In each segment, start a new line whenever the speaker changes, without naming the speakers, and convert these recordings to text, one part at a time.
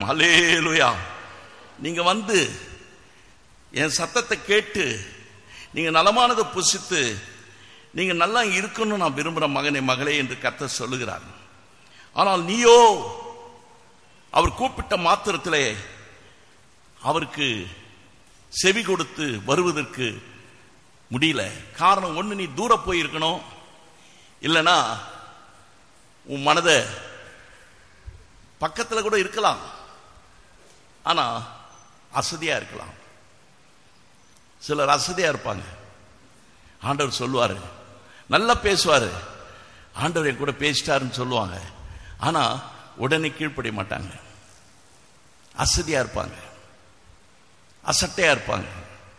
அல்லேலுயா நீங்க வந்து என் சத்தத்தை கேட்டு நீங்க நலமானதை புசித்து நீங்க நல்லா இருக்கணும்னு நான் விரும்புற மகனே மகளே என்று கத்த சொல்லுகிறார் ஆனால் நீயோ அவர் கூப்பிட்ட மாத்திரத்திலே அவருக்கு செவி கொடுத்து வருவதற்கு முடியல காரணம் ஒண்ணு நீ தூர போயிருக்கணும் இல்லைன்னா உன் மனதை பக்கத்துல கூட இருக்கலாம் ஆனா அசதியா இருக்கலாம் சிலர் அசதியா இருப்பாங்க ஆண்டவர் சொல்லுவாரு நல்லா பேசுவாரு ஆண்டவர் என் கூட பேசிட்டாருன்னு சொல்லுவாங்க ஆனா உடனே கீழ்ப்படிய மாட்டாங்க அசதியா இருப்பாங்க அசட்டையா இருப்பாங்க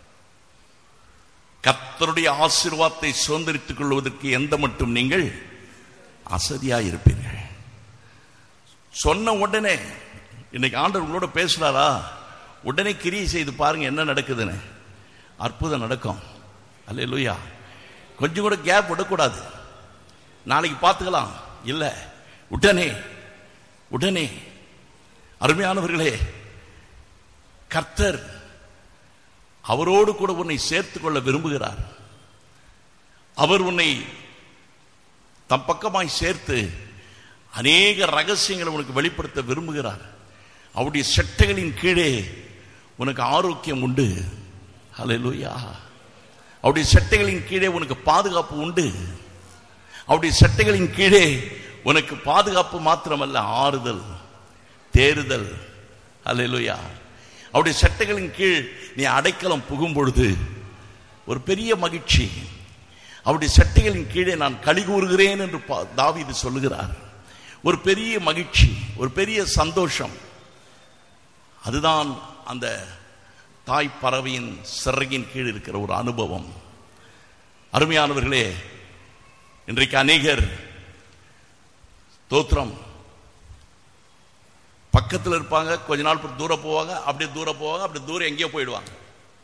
கர்த்தருடைய ஆசீர்வாதத்தை சுதந்திரித்துக் கொள்வதற்கு எந்த மட்டும் நீங்கள் அசதியா இருப்பீர்கள் சொன்ன உடனே இன்னைக்கு ஆண்டவர் உங்களோட பேசுறாரா உடனே கிரியை செய்து பாருங்க என்ன நடக்குதுன்னு அற்புதம் நடக்கும் அல்ல கொஞ்சம் கூட கேப் விடக்கூடாது நாளைக்கு பார்த்துக்கலாம் இல்ல உடனே உடனே அருமையானவர்களே கர்த்தர் அவரோடு கூட உன்னை சேர்த்துக் கொள்ள விரும்புகிறார் அவர் உன்னை தம் பக்கமாய் சேர்த்து அநேக ரகசியங்களை உனக்கு வெளிப்படுத்த விரும்புகிறார் அவருடைய செட்டைகளின் கீழே உனக்கு ஆரோக்கியம் உண்டு ஹalleluya அவருடைய செட்டைகளின் கீழே உனக்கு பாதுகாப்பு உண்டு அவருடைய செட்டைகளின் கீழே உனக்கு பாதுகாப்பு மாத்திரமல்ல ஆறுதல் தேறுதல் ஹalleluya அவருடைய சட்டைகளின் கீழ் நீ அடைக்கலம் புகும் பொழுது ஒரு பெரிய மகிழ்ச்சி அவருடைய சட்டைகளின் கீழே நான் களி கூறுகிறேன் என்று பா- தாவீது சொல்லுகிறார் ஒரு பெரிய மகிழ்ச்சி ஒரு பெரிய சந்தோஷம் அதுதான் அந்த தாய் பறவையின் சிறகின் கீழ் இருக்கிற ஒரு அனுபவம் அருமையானவர்களே இன்றைக்கு அநேகர் தோத்திரம் பக்கத்தில் இருப்பாங்க கொஞ்ச நாள் பிறகு தூரம் போவாங்க அப்படியே தூரம் போவாங்க அப்படியே தூரம் எங்கேயோ போயிடுவாங்க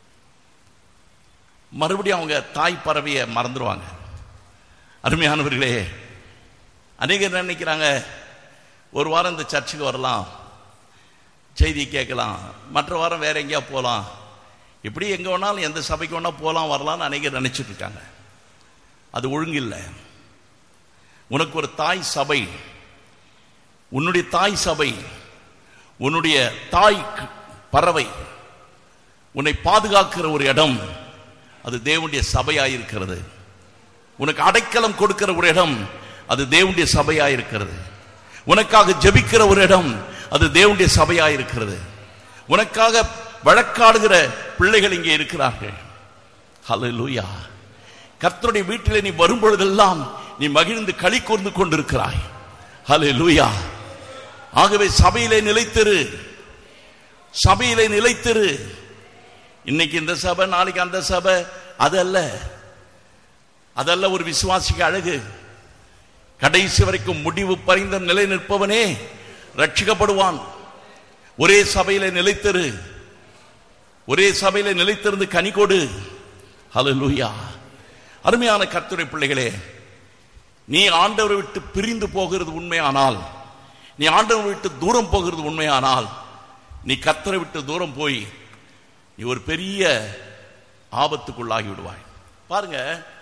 மறுபடியும் அவங்க தாய் பறவையை மறந்துடுவாங்க அருமையானவர்களே அநேகர் என்ன நினைக்கிறாங்க ஒரு வாரம் இந்த சர்ச்சுக்கு வரலாம் செய்தி கேட்கலாம் மற்ற வாரம் வேற எங்கேயா போகலாம் இப்படி எங்கே வேணாலும் எந்த சபைக்கு வேணா போகலாம் வரலாம்னு அநேகர் நினைச்சிட்டு இருக்காங்க அது ஒழுங்கில்லை உனக்கு ஒரு தாய் சபை உன்னுடைய தாய் சபை உன்னுடைய தாய் க- பறவை உன்னை பாதுகாக்கிற ஒரு இடம் அது தேவனுடைய சபையாயிருக்கிறது உனக்கு அடைக்கலம் கொடுக்கிற ஒரு இடம் அது தேவனுடைய சபையாயிருக்கிறது உனக்காக ஜெபிக்கிற ஒரு இடம் அது தேவனுடைய சபையாயிருக்கிறது உனக்காக வழக்காடுகிற பிள்ளைகள் இங்கே இருக்கிறார்கள் ஹalleluya கர்த்தருடைய வீட்டிலே நீ வரும் பொழுதெல்லாம் நீ மகிழ்ந்து களி கூர்ந்து கொண்டிருக்கிறாய் ஹalleluya ஆகவே சபையிலே நிலைத்திரு சபையிலே நிலைத்திரு இன்னைக்கு இந்த சபை நாளைக்கு அந்த சபை அதல்ல அதல்ல ஒரு விசுவாசிக்கு அழகு கடைசி வரைக்கும் முடிவு பறிந்த நிலை நிற்பவனே ரட்சிக்கப்படுவான் ஒரே சபையில நிலைத்திரு ஒரே சபையில நிலைத்திருந்து கனி கொடு ஹalleluya அருமையான கர்த்தருடைய பிள்ளைகளே நீ ஆண்டவரை விட்டு பிரிந்து போகிறது உண்மையானால் நீ ஆண்டவரை விட்டு தூரம் போகிறது உண்மையானால் நீ கர்த்தரை விட்டு தூரம் போய் நீ ஒரு பெரிய ஆபத்துக்குள்ளாகி விடுவாய் பாருங்க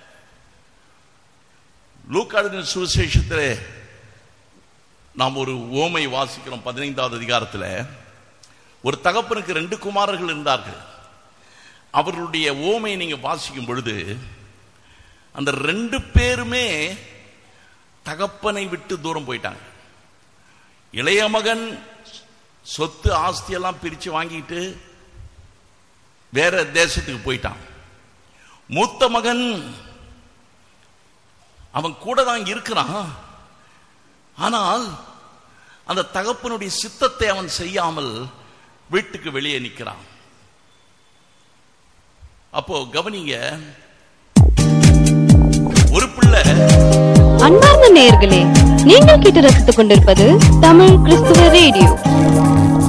லூக்காடின சுவிசேஷத்திலே நாம் ஒரு ஓமை வாசிக்கிறோம் பதினைந்தாவது அதிகாரத்தில் ஒரு தகப்பனுக்கு ரெண்டு குமாரர்கள் இருந்தார்கள் அவர்களுடைய ஓமையை நீங்க வாசிக்கும் பொழுது அந்த ரெண்டு பேருமே தகப்பனை விட்டு தூரம் போயிட்டாங்க இளைய மகன் சொத்து ஆஸ்தி எல்லாம் பிரிச்சு வாங்கிட்டு வேற தேசத்துக்கு போயிட்டான் மூத்த மகன் அவன் கூட தான் இருக்கிறான் ஆனால் அந்த தகப்பனுடைய சித்தத்தை அவன் செய்யாமல் வீட்டுக்கு வெளியே நிற்கிறான் அப்போ கவனிங்க ஒரு பிள்ளை
அன்பார்ந்த நேயர்களே நீங்கள் கேட்டு ரசித்துக் கொண்டிருப்பது தமிழ் கிறிஸ்துவ ரேடியோ